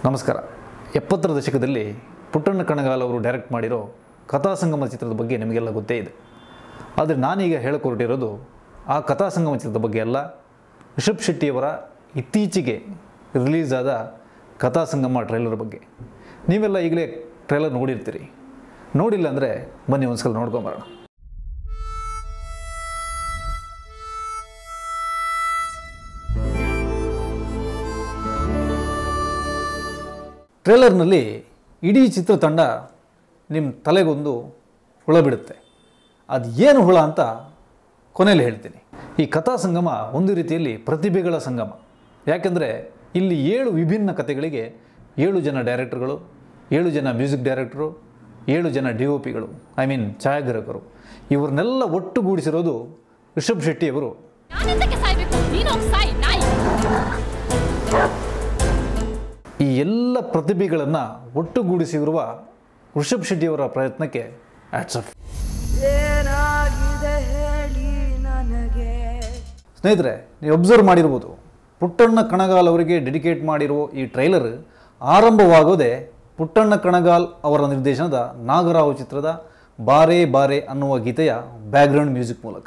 ನಮಸ್ಕಾರ ಎಪ್ಪತ್ತರ ದಶಕದಲ್ಲಿ ಪುಟ್ಟಣ್ಣ ಕಣಗಾಲ್ ಅವರು ಡೈರೆಕ್ಟ್ ಮಾಡಿರೋ ಕಥಾಸಂಗಮ ಚಿತ್ರದ ಬಗ್ಗೆ ನಿಮಗೆಲ್ಲ ಗೊತ್ತೇ ಇದೆ ಆದರೆ ನಾನೀಗ ಹೇಳಕೊರಟಿರೋದು ಆ ಕಥಾಸಂಗಮ ಚಿತ್ರದ ಬಗ್ಗೆ ಅಲ್ಲ ರಿಷಬ್ ಶೆಟ್ಟಿಯವರ ಇತ್ತೀಚೆಗೆ ರಿಲೀಸ್ ಆದ ಕಥಾಸಂಗಮ ಟ್ರೈಲರ್ ಬಗ್ಗೆ ನೀವೆಲ್ಲ ಈಗಲೇ ಟ್ರೈಲರ್ ನೋಡಿರ್ತೀರಿ ನೋಡಿಲ್ಲ ಅಂದರೆ ಬನ್ನಿ ಒಂದ್ಸಲ ನೋಡ್ಕೊಂಬರೋಣ ಟ್ರೇಲರ್ನಲ್ಲಿ ಇಡೀ ಚಿತ್ರತಂಡ ನಿಮ್ಮ ತಲೆಗೊಂದು ಹುಳ ಬಿಡುತ್ತೆ ಅದು ಏನು ಹುಳ ಅಂತ ಕೊನೆಯಲ್ಲಿ ಹೇಳ್ತೀನಿ ಈ ಕಥಾ ಸಂಗಮ ಒಂದು ರೀತಿಯಲ್ಲಿ ಪ್ರತಿಭೆಗಳ ಸಂಗಮ ಯಾಕೆಂದರೆ ಇಲ್ಲಿ ಏಳು ವಿಭಿನ್ನ ಕಥೆಗಳಿಗೆ ಏಳು ಜನ ಡೈರೆಕ್ಟರ್ಗಳು ಏಳು ಜನ ಮ್ಯೂಸಿಕ್ ಡೈರೆಕ್ಟರು ಏಳು ಜನ ಡಿ ಒ ಪಿಗಳು ಐ ಮೀನ್ ಛಾಯಾಗ್ರಾಹಕರು ಇವ್ರನ್ನೆಲ್ಲ ಒಟ್ಟುಗೂಡಿಸಿರೋದು ರಿಷಬ್ ಶೆಟ್ಟಿಯವರು ನಾನೆಂತಕ್ಕೆ ಸಾಯ್ಬೇಕು ನೀನೊಬ್ಬ ಸಾಯ್ ನಾಯಿ ಈ ಎಲ್ಲ ಪ್ರತಿಭೆಗಳನ್ನು ಒಟ್ಟುಗೂಡಿಸಿರುವ ಋಷಭ್ ಶೆಟ್ಟಿಯವರ ಪ್ರಯತ್ನಕ್ಕೆ ಆಫ್ ಏನಾಗಿದೆ ಹೇಳಿ ನನಗೆ ಸ್ನೇಹಿತರೆ ನೀವು ಅಬ್ಸರ್ವ್ ಮಾಡಿರ್ಬೋದು ಪುಟ್ಟಣ್ಣ ಕಣಗಾಲ್ ಅವರಿಗೆ ಡೆಡಿಕೇಟ್ ಮಾಡಿರುವ ಈ ಟ್ರೈಲರ್ ಆರಂಭವಾಗೋದೇ ಪುಟ್ಟಣ್ಣ ಕಣಗಾಲ್ ಅವರ ನಿರ್ದೇಶನದ ನಾಗರಾವ್ ಚಿತ್ರದ ಬಾರೆ ಬಾರೆ ಅನ್ನುವ ಗೀತೆಯ ಬ್ಯಾಕ್ಗ್ರೌಂಡ್ ಮ್ಯೂಸಿಕ್ ಮೂಲಕ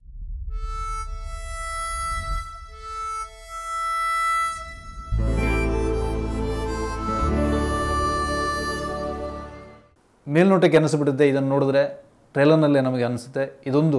ಮೇಲ್ನೋಟಕ್ಕೆ ಅನಿಸ್ಬಿಡುತ್ತೆ ಇದನ್ನು ನೋಡಿದ್ರೆ ಟ್ರೈಲರ್ನಲ್ಲೇ ನಮಗೆ ಅನಿಸುತ್ತೆ ಇದೊಂದು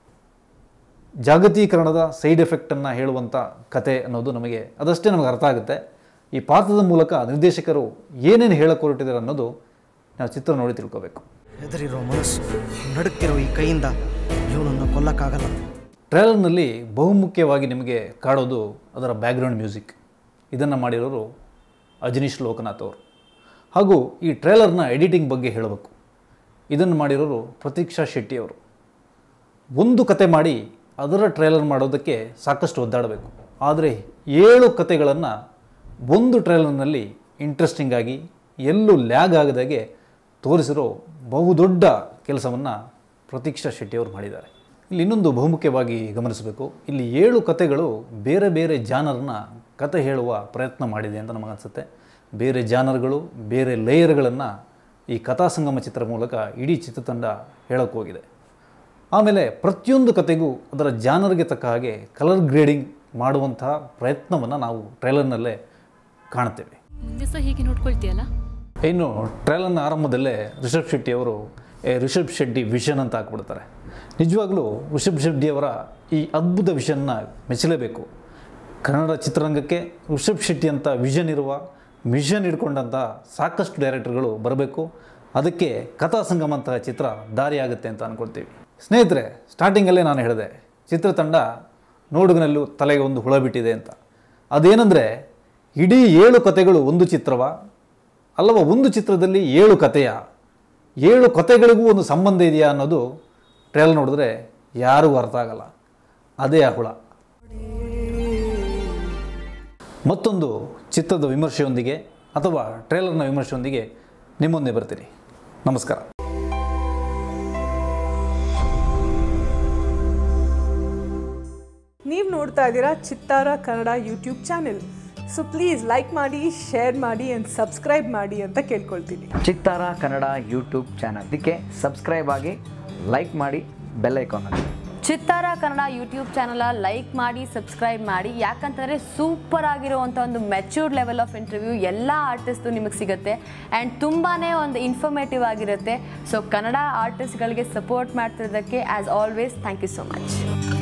ಜಾಗತೀಕರಣದ ಸೈಡ್ ಎಫೆಕ್ಟನ್ನು ಹೇಳುವಂಥ ಕತೆ ಅನ್ನೋದು ನಮಗೆ ಅದಷ್ಟೇ ನಮಗೆ ಅರ್ಥ ಆಗುತ್ತೆ ಈ ಪಾತ್ರದ ಮೂಲಕ ನಿರ್ದೇಶಕರು ಏನೇನು ಹೇಳಕ್ಕೆ ಹೊರಟಿದ್ದಾರೆ ಅನ್ನೋದು ನಾವು ಚಿತ್ರ ನೋಡಿ ತಿಳ್ಕೋಬೇಕು ಹೆದರಿರೋ ಮನಸ್ಸು ನಡುಕ್ತಿರೋ ಈ ಕೈಯಿಂದ ಇವನನ್ನು ಕೊಲ್ಲಕ್ಕಾಗಲ್ಲ ಟ್ರೈಲರ್ನಲ್ಲಿ ಬಹುಮುಖ್ಯವಾಗಿ ನಿಮಗೆ ಕಾಡೋದು ಅದರ ಬ್ಯಾಕ್ಗ್ರೌಂಡ್ ಮ್ಯೂಸಿಕ್ ಇದನ್ನು ಮಾಡಿರೋರು ಅಜನೀಶ್ ಲೋಕನಾಥ್ ಅವರು ಹಾಗೂ ಈ ಟ್ರೈಲರ್ನ ಎಡಿಟಿಂಗ್ ಬಗ್ಗೆ ಹೇಳಬೇಕು ಇದನ್ನು ಮಾಡಿರೋರು ಪ್ರತೀಕ್ಷಾ ಶೆಟ್ಟಿ ಅವರು ಒಂದು ಕತೆ ಮಾಡಿ ಅದರ ಟ್ರೈಲರ್ ಮಾಡೋದಕ್ಕೆ ಸಾಕಷ್ಟು ಒದ್ದಾಡಬೇಕು ಆದರೆ ಏಳು ಕತೆಗಳನ್ನು ಒಂದು ಟ್ರೈಲರ್ನಲ್ಲಿ ಇಂಟ್ರೆಸ್ಟಿಂಗ್ ಆಗಿ ಎಲ್ಲೂ ಲ್ಯಾಗ್ ಆಗದಾಗೆ ತೋರಿಸಿರೋ ಬಹುದೊಡ್ಡ ಕೆಲಸವನ್ನು ಪ್ರತೀಕ್ಷಾ ಶೆಟ್ಟಿಯವರು ಮಾಡಿದ್ದಾರೆ ಇಲ್ಲಿ ಇನ್ನೊಂದು ಬಹುಮುಖ್ಯವಾಗಿ ಗಮನಿಸಬೇಕು ಇಲ್ಲಿ ಏಳು ಕತೆಗಳು ಬೇರೆ ಬೇರೆ ಜಾನರ್ನ ಕತೆ ಹೇಳುವ ಪ್ರಯತ್ನ ಮಾಡಿದೆ ಅಂತ ನಮಗನ್ಸುತ್ತೆ ಬೇರೆ ಜಾನರ್ಗಳು ಬೇರೆ ಲೇಯರ್ಗಳನ್ನು ಈ ಕಥಾಸಂಗಮ ಚಿತ್ರ ಮೂಲಕ ಇಡೀ ಚಿತ್ರತಂಡ ಹೇಳೋಕೆ ಹೋಗಿದೆ ಆಮೇಲೆ ಪ್ರತಿಯೊಂದು ಕತೆಗೂ ಅದರ ಜಾನರ್ಗೆ ತಕ್ಕ ಹಾಗೆ ಕಲರ್ ಗ್ರೇಡಿಂಗ್ ಮಾಡುವಂತಹ ಪ್ರಯತ್ನವನ್ನು ನಾವು ಟ್ರೈಲರ್ನಲ್ಲೇ ಕಾಣ್ತೇವೆ ಮುಂದೆ ಸಹ ಹೀಗೆ ನೋಡ್ಕೊಳ್ತೀಯಲ್ಲ ಇನ್ನು ಟ್ರೈಲರ್ನ ಆರಂಭದಲ್ಲೇ ರಿಷಬ್ ಶೆಟ್ಟಿ ಅವರು ಏ ರಿಷಬ್ ಶೆಟ್ಟಿ ವಿಷನ್ ಅಂತ ಹಾಕ್ಬಿಡ್ತಾರೆ ನಿಜವಾಗ್ಲೂ ರಿಷಬ್ ಶೆಟ್ಟಿಯವರ ಈ ಅದ್ಭುತ ವಿಷನ್ನ ಮೆಚ್ಚಲೇಬೇಕು ಕನ್ನಡ ಚಿತ್ರರಂಗಕ್ಕೆ ರಿಷಬ್ ಶೆಟ್ಟಿ ಅಂತ ವಿಷನ್ ಇರುವ ಮಿಷನ್ ಹಿಡ್ಕೊಂಡಂಥ ಸಾಕಷ್ಟು ಡೈರೆಕ್ಟರ್ಗಳು ಬರಬೇಕು ಅದಕ್ಕೆ ಕಥಾ ಸಂಗಮ ಅಂತಹ ಚಿತ್ರ ದಾರಿಯಾಗುತ್ತೆ ಅಂತ ಅಂದ್ಕೊಳ್ತೀವಿ ಸ್ನೇಹಿತರೆ ಸ್ಟಾರ್ಟಿಂಗಲ್ಲೇ ನಾನು ಹೇಳಿದೆ ಚಿತ್ರತಂಡ ನೋಡುಗನಲ್ಲೂ ತಲೆಗೆ ಒಂದು ಹುಳ ಬಿಟ್ಟಿದೆ ಅಂತ ಅದೇನೆಂದರೆ ಇಡೀ ಏಳು ಕತೆಗಳು ಒಂದು ಚಿತ್ರವ ಅಲ್ಲವ ಒಂದು ಚಿತ್ರದಲ್ಲಿ ಏಳು ಕತೆಯ ಏಳು ಕತೆಗಳಿಗೂ ಒಂದು ಸಂಬಂಧ ಇದೆಯಾ ಅನ್ನೋದು ಟ್ರೈಲ್ ನೋಡಿದ್ರೆ ಯಾರಿಗೂ ಅರ್ಥ ಆಗಲ್ಲ ಅದೇ ಆ ಹುಳ ಮತ್ತೊಂದು ಚಿತ್ರದ ವಿಮರ್ಶೆಯೊಂದಿಗೆ ಅಥವಾ ಟ್ರೈಲರ್ನ ವಿಮರ್ಶೆಯೊಂದಿಗೆ ನಿಮ್ಮೊಂದೇ ಬರ್ತೀನಿ ನಮಸ್ಕಾರ ನೀವು ನೋಡ್ತಾ ಇದ್ದೀರಾ Chittara Kannada YouTube channel so please like ಮಾಡಿ ಶೇರ್ ಮಾಡಿ ಆ್ಯಂಡ್ ಸಬ್ಸ್ಕ್ರೈಬ್ ಮಾಡಿ ಅಂತ ಕೇಳ್ಕೊಳ್ತೀನಿ ಚಿತ್ತಾರ ಕನ್ನಡ ಯೂಟ್ಯೂಬ್ ಚಾನಲ್ ಇದಕ್ಕೆ ಸಬ್ಸ್ಕ್ರೈಬ್ ಆಗಿ ಲೈಕ್ ಮಾಡಿ ಬೆಲ್ ಐಕಾನ್ ಅಲ್ಲಿ Chittara Kannada YouTube channel like ಮಾಡಿ ಸಬ್ಸ್ಕ್ರೈಬ್ ಮಾಡಿ ಯಾಕಂತಂದರೆ ಸೂಪರ್ ಆಗಿರುವಂಥ ಒಂದು ಮೆಚ್ಯೂರ್ಡ್ ಲೆವೆಲ್ ಆಫ್ ಇಂಟರ್ವ್ಯೂ ಎಲ್ಲ ಆರ್ಟಿಸ್ಟು ನಿಮಗೆ ಸಿಗುತ್ತೆ ಆ್ಯಂಡ್ ತುಂಬಾ ಒಂದು ಇನ್ಫಾರ್ಮೇಟಿವ್ ಆಗಿರುತ್ತೆ ಸೊ ಕನ್ನಡ ಆರ್ಟಿಸ್ಟ್ಗಳಿಗೆ ಸಪೋರ್ಟ್ ಮಾಡ್ತಿರೋದಕ್ಕೆ as always thank you so much